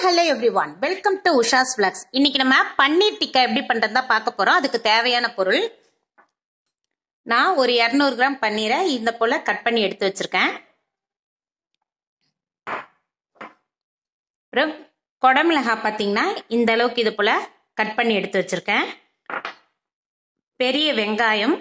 hello everyone welcome to Usha's blogs இன்னைக்கு நம்ம பன்னீர் டிக்கா எப்படி பண்றதா பார்க்க போறோம் அதுக்கு தேவையான பொருள் நான் ஒரு இரநூறு கிராம் பன்னீரை இந்த போல கட் பண்ணி எடுத்து வச்சிருக்கேன் அப்புறம் குடமிளகாய் பார்த்தீங்கன்னா இந்த அளவுக்கு இது போல கட் பண்ணி எடுத்து வச்சிருக்கேன் பெரிய வெங்காயம்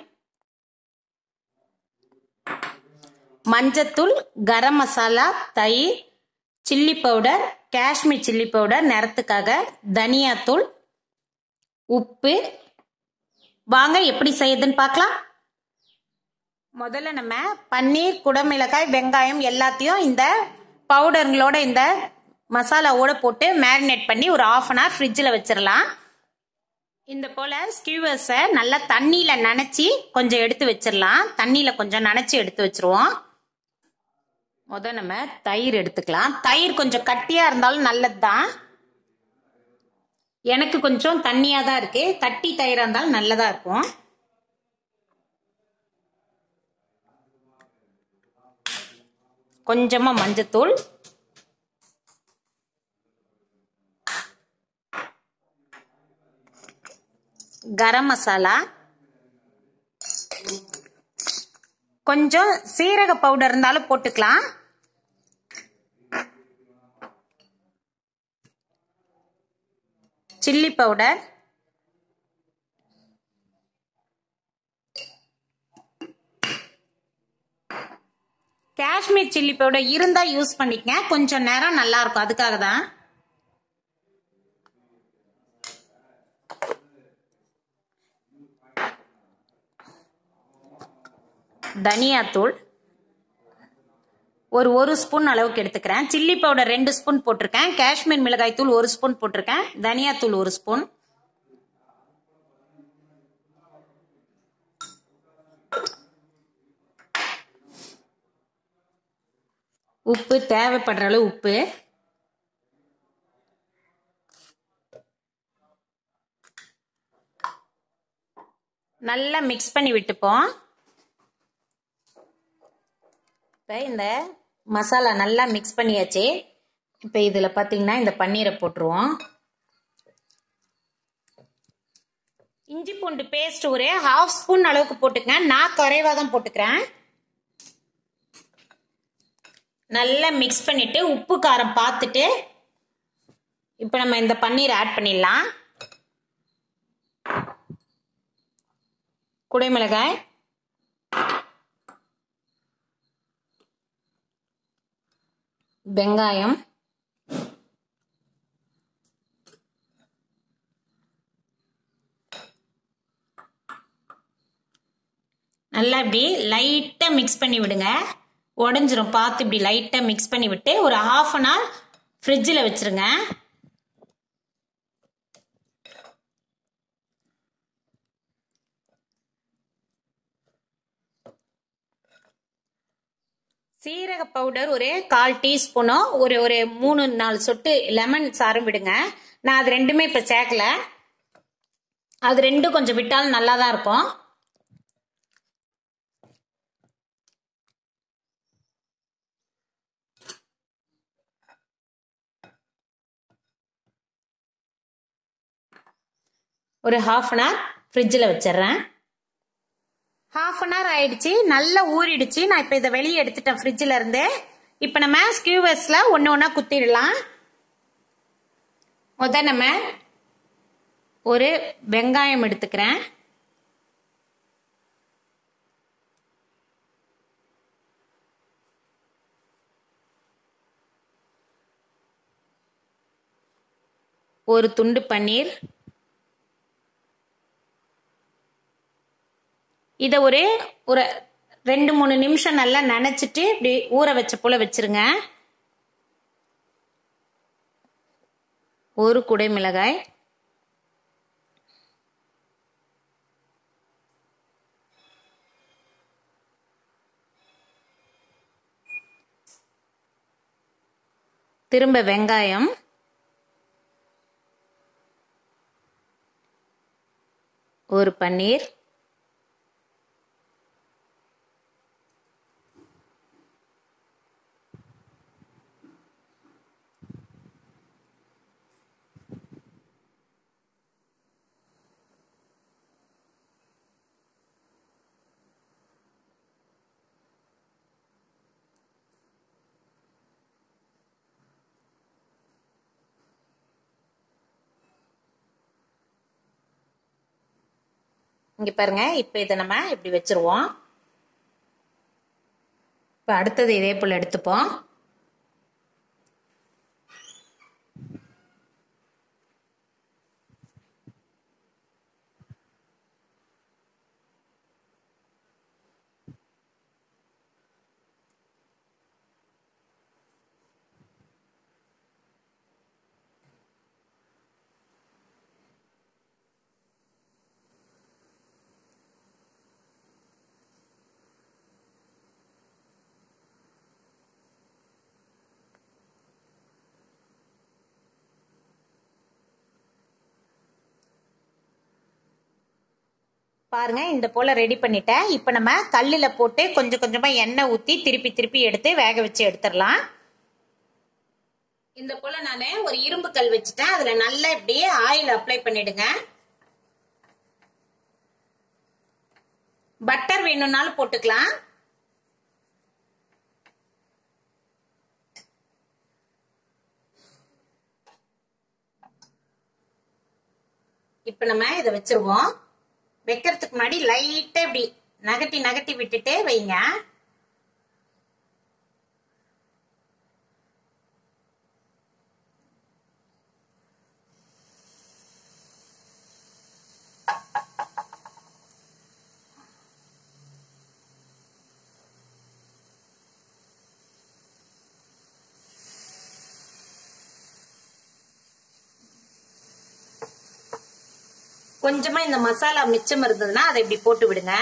மஞ்சத்தூள் கரம் மசாலா தயிர் chilli powder Kashmir chilli powder நிறத்துக்காக தனியாத்தூள் உப்பு வாங்க எப்படி செய்யுதுன்னு பார்க்கலாம் முதல்ல நம்ம பன்னீர் குடமிளகாய் வெங்காயம் எல்லாத்தையும் இந்த பவுடருங்களோட இந்த மசாலாவோட போட்டு மேரினேட் பண்ணி ஒரு ஆஃப் அன் ஹவர் ஃப்ரிட்ஜில் வச்சிடலாம் இந்த போல் ஸ்கியூவர்ஸை நல்லா தண்ணியில் நனைச்சி கொஞ்சம் எடுத்து வச்சிடலாம் தண்ணியில் கொஞ்சம் நனைச்சி எடுத்து வச்சிருவோம் முத நம்ம தயிர் எடுத்துக்கலாம் தயிர் கொஞ்சம் கட்டியா இருந்தாலும் நல்லது தான் எனக்கு கொஞ்சம் தண்ணியா தான் இருக்கு கட்டி தயிரா இருந்தாலும் நல்லதா இருக்கும் கொஞ்சமா மஞ்சத்தூள் கரம் மசாலா கொஞ்சம் சீரக பவுடர் இருந்தாலும் போட்டுக்கலாம் chilli powder Kashmir chilli powder இருந்தா யூஸ் பண்ணிக்கங்க கொஞ்சம் நேரம் நல்லா இருக்கும் அதுக்காக தான் தனியாத்தூள் ஒரு ஒரு ஸ்பூன் அளவுக்கு எடுத்துக்கிறேன் சில்லி பவுடர் ரெண்டு ஸ்பூன் போட்டிருக்கேன் காஷ்மீர் மிளகாய் தூள் ஒரு ஸ்பூன் போட்டிருக்கேன் தனியாத்தூள் ஒரு ஸ்பூன் உப்பு தேவைப்படுற அளவு உப்பு நல்லா மிக்ஸ் பண்ணி விட்டுப்போம் இப்போ இந்த மசாலா நல்லா மிக்ஸ் பண்ணியாச்சு இப்போ இதில் பார்த்தீங்கன்னா இந்த பன்னீரை போட்டுருவோம் இஞ்சி பூண்டு பேஸ்ட் ஒரு ஹாஃப் ஸ்பூன் அளவுக்கு போட்டுக்கங்க நான் குறைவாக தான் போட்டுக்கிறேன் நல்லா மிக்ஸ் பண்ணிட்டு உப்பு காரம் பார்த்துட்டு இப்போ நம்ம இந்த பன்னீர் ஆட் பண்ணிடலாம் குடைமிளகாய் வெங்காயம் நல்லா இப்படி லைட்டாக மிக்ஸ் பண்ணி விடுங்க உடஞ்சிரும் பார்த்து இப்படி லைட்டாக மிக்ஸ் பண்ணி விட்டு ஒரு ஹாஃப் அன் ஹவர் ஃப்ரிட்ஜில் வச்சுருங்க சீரக பவுடர் ஒரு கால் டீஸ்பூனோ ஒரு ஒரு மூணு நாலு சொட்டு லெமன் சாரும் விடுங்க நான் அது ரெண்டுமே இப்போ சேர்க்கல அது ரெண்டும் கொஞ்சம் விட்டாலும் நல்லா தான் இருக்கும் ஒரு ஹாஃப் அன் ஹவர் ஃப்ரிட்ஜில் வச்சிடுறேன் ஹாஃப் அன் ஹவர் ஆயிடுச்சு நல்லா ஊறிடுச்சு நான் இப்போ இதை வெளியே எடுத்துட்டேன் ஃப்ரிட்ஜில் இருந்து இப்போ நம்ம ஸ்கியூவர்ஸில் ஒன்று ஒன்றா குத்திடலாம் முத நம்ம ஒரு வெங்காயம் எடுத்துக்கிறேன் ஒரு துண்டு பன்னீர் இதை ஒரு ஒரு ரெண்டு மூணு நிமிஷம் நல்லா நனைச்சிட்டு இப்படி ஊற வச்ச போல வச்சிருங்க ஒரு குடை மிளகாய் திரும்ப வெங்காயம் ஒரு பன்னீர் இங்க பாருங்க இப்போ இதை நம்ம இப்படி வச்சிருவோம் இப்போ அடுத்தது இதே போல் எடுத்துப்போம் பாருங்க இந்த போல ரெடி பண்ணிட்டேன் இப்போ நம்ம கல்லில் போட்டு கொஞ்சம் கொஞ்சமா எண்ணெய் ஊற்றி திருப்பி திருப்பி எடுத்து வேக வச்சு எடுத்துடலாம் இந்த போல நான் ஒரு இரும்பு கல் வச்சுட்டேன் அதுல நல்லா இப்படி ஆயில் அப்ளை பண்ணிடுங்க பட்டர் வேணும்னாலும் போட்டுக்கலாம் இப்ப நம்ம இதை வச்சிருவோம் வைக்கிறதுக்கு முன்னாடி லைட்டா இப்படி நகட்டி நகட்டி விட்டுட்டு வைங்க கொஞ்சமா இந்த மசாலா மிச்சம் இருந்ததுன்னா அதை இப்படி போட்டு விடுங்க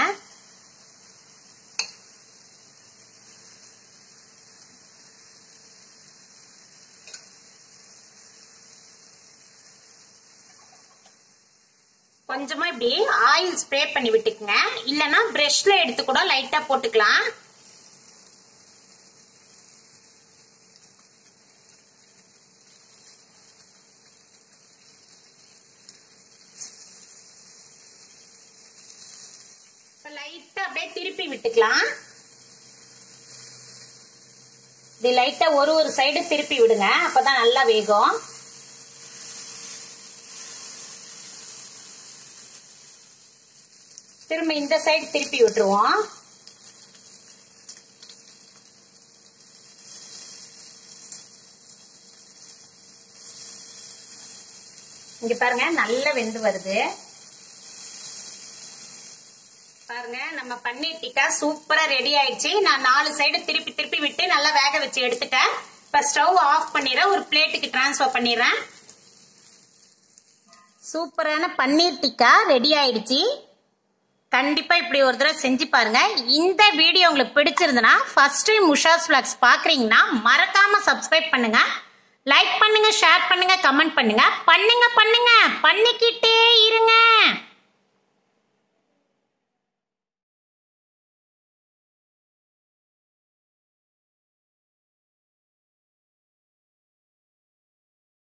கொஞ்சமா இப்படி ஆயில் ஸ்ப்ரே பண்ணி விட்டுக்குங்க இல்லனா பிரஷ்ல எடுத்து கூட லைட்டா போட்டுக்கலாம் இப்ப லைட்டா அப்படியே திருப்பி விட்டுக்கலாம் இப்படி லைட்டா ஒரு ஒரு சைடு திருப்பி விடுங்க அப்பதான் நல்லா வேகும் திரும்ப இந்த சைடு திருப்பி விட்டுருவோம் இங்க பாருங்க நல்லா வெந்து வருது பாருங்க நம்ம பன்னீர் டிக்கா சூப்பரா ரெடி ஆயிடுச்சு நான் நாலு சைடு திருப்பி திருப்பி விட்டு நல்லா வேக வச்சு எடுத்துட்டேன் இப்ப ஸ்டவ் ஆஃப் பண்ணிடுறேன் ஒரு பிளேட்டுக்கு டிரான்ஸ்ஃபர் பண்ணிடுறேன் சூப்பரான பன்னீர் டிக்கா ரெடி ஆயிடுச்சு கண்டிப்பா இப்படி ஒரு தடவை செஞ்சு பாருங்க இந்த வீடியோ உங்களுக்கு பிடிச்சிருந்தனா ஃபர்ஸ்ட் டைம் உஷாஸ் vlogs பாக்குறீங்கன்னா மறக்காம சப்ஸ்கிரைப் பண்ணுங்க லைக் பண்ணுங்க ஷேர் பண்ணுங்க கமெண்ட் பண்ணுங்க பண்ணுங்க பண்ணுங்க பண்ணிக்கிட்டே இருங்க